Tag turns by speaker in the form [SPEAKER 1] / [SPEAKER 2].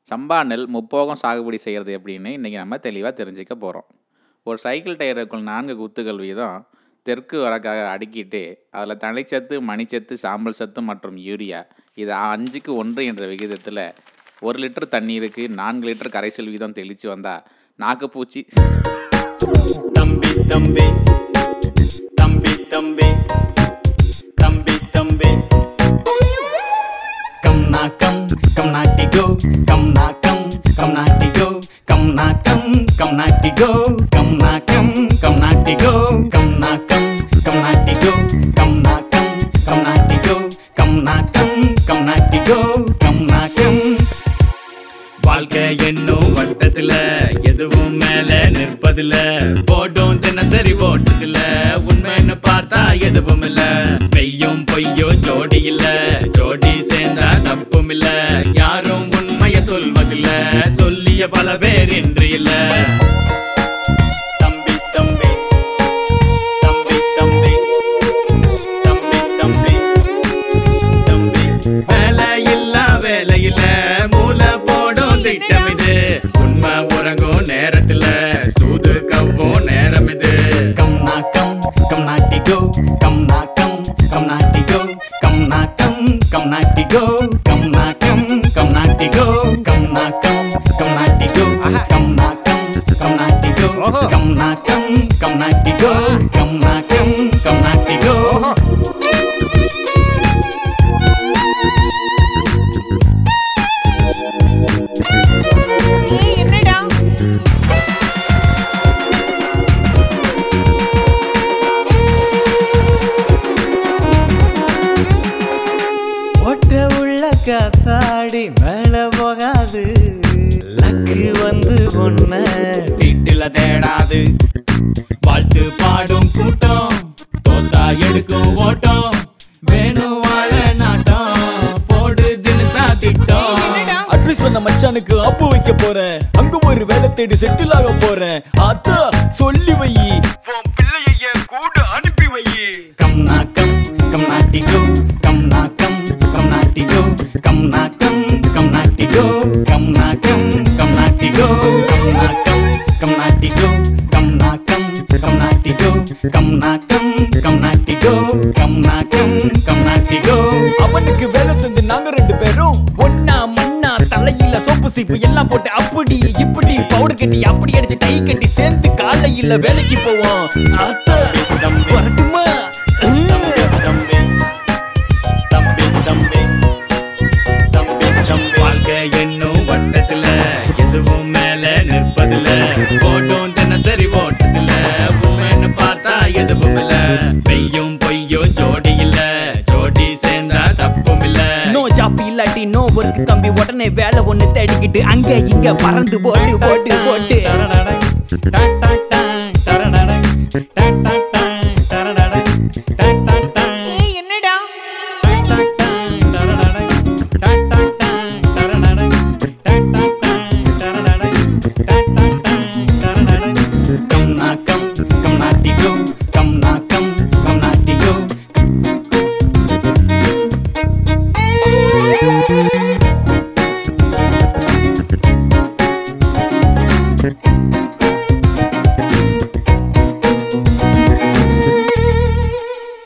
[SPEAKER 1] சம்பா நெல் முப்போகம் சாகுபடி செய்கிறது எப்படின்னு இன்றைக்கி நம்ம தெளிவாக தெரிஞ்சுக்க போகிறோம் ஒரு சைக்கிள் டயருக்குள் நான்கு குத்துகள் வீதம் தெற்கு வடக்காக அடுக்கிட்டு அதில் தழைச்சத்து மணிச்சத்து சாம்பல் சத்து மற்றும் யூரியா இது அஞ்சுக்கு ஒன்று என்ற விகிதத்தில் ஒரு லிட்டர் தண்ணீருக்கு நான்கு லிட்டர் கரைசல் வீதம் தெளித்து வந்தால் நாக்குப்பூச்சி
[SPEAKER 2] தம்பி தம்பி தம்பி தம்பி தம்பி தம்பி கம் நா கம் கம் நாட்டி கோ கம் நா கம் கம் நாட்டி கோ கம் நா கம் கம் நாட்டி கோ கம் நா கம் கம் நாட்டி கோ கம் நா கம் கம் நாட்டி கோ கம் நா கம் கம் நாட்டி கோ கம் நா கம் கம் நாட்டி கோ கம் நா கம் வாழ்க்கை என்னும் வட்டத்துல எதுவும் மேல நிற்பதில்ல போட்டும் தினசரி ஓட்டதில்ல உண்மைன்னு பார்த்தா எதுவும் இல்ல மெய்யும் பொய்யும் ஜோடி இல்ல ஜோடி சேர்ந்தா தப்பும் இல்ல யாரும் உண்மைய சொல்வதில்ல சொல்லிய பல பேர் இன்று இல்ல தம்பி தம்பி தம்பி தம்பி தம்பி தம்பி தம்பி வேலை இல்ல வேலை இல்ல மூளை போடும் திட்டம் இது உண்மை உறங்கும் நேரத்துல சூது கவ்வும் நேரம் இது கம் நா கம் கம் நாட்டி கோ கம் நா கம் கம் நாட்டி கோ கம் நா கம் கம் நாட்டி கோ கம் நா கம் கம் நாட்டி கோ கம் நா கம் கம் நாட்டி கோ கம் நா கம் கம் நாட்டி கோ கம் நா கம் கம் நாட்டி கோ கம் நா கம் கம் நாட்டி கோ
[SPEAKER 3] ஏய் என்னடா
[SPEAKER 4] ஒட்ட உள்ள காத்தாடி மேல போகாது லக்கு வந்து பொண்ண
[SPEAKER 2] வீட்டுல தேடாது வாழ்த்து பாடும் கூட்டம் தோத்தா எடுக்கும் ஓட்டம் வேணும் வாழ நாட்டம் போடு தினசா திட்டம்
[SPEAKER 5] அட்வைஸ் பண்ண மச்சானுக்கு அப்பு வைக்க போறேன் அங்க ஒரு வேலை தேடி செட்டில் ஆக போறேன் அத்தா சொல்லி வை உன் பிள்ளைய என் கூட அனுப்பி வை
[SPEAKER 2] கம் நா கம் கம் நாட்டி கோ கம் நா கம் கம் நாட்டி கோ கம் நா கம் கம் நாட்டி கோ கம் நா கம் கம் நாட்டி கோ கம் நா கம் கம் நாட்டி கோ கம் நா கம் கம் நாட்டி கோ கம் நா கம் கம் நாட்டி கோ கம் நா கம் கம் நாட்டி கோ
[SPEAKER 5] அவனுக்கு வேலை செஞ்சு நாங்க ரெண்டு பேரும் ஒன்னா மண்ணா தலையில சோப்பு சீப்பு எல்லாம் போட்டு அப்படி இப்படி பவுடர் கட்டி அப்படி அடிச்சு டை கட்டி சேர்ந்து காலையில வேலைக்கு போவோம் அத்தா வரட்டுமா
[SPEAKER 2] தம்பி தம்பி தம்பி தம்பி தம்பி தம்பி வாழ்க்கை என்னும் வட்டத்துல எதுவும் மேல நிற்பதில்ல ஓட்டும் தினசரி ஓட்டதில்ல உண்மைன்னு பார்த்தா எதுவும் இல்ல பெய்யும் பொய்யும் ஜோடி இல்ல ஜோடி சேர்ந்தா தப்பும் இல்ல
[SPEAKER 4] நோ ஜாப் இல்லாட்டி நோ ஒர்க் தம்பி உடனே வேலை ஒண்ணு தேடிக்கிட்டு அங்க இங்க பறந்து போட்டு போட்டு போட்டு
[SPEAKER 2] டா, டா, டா.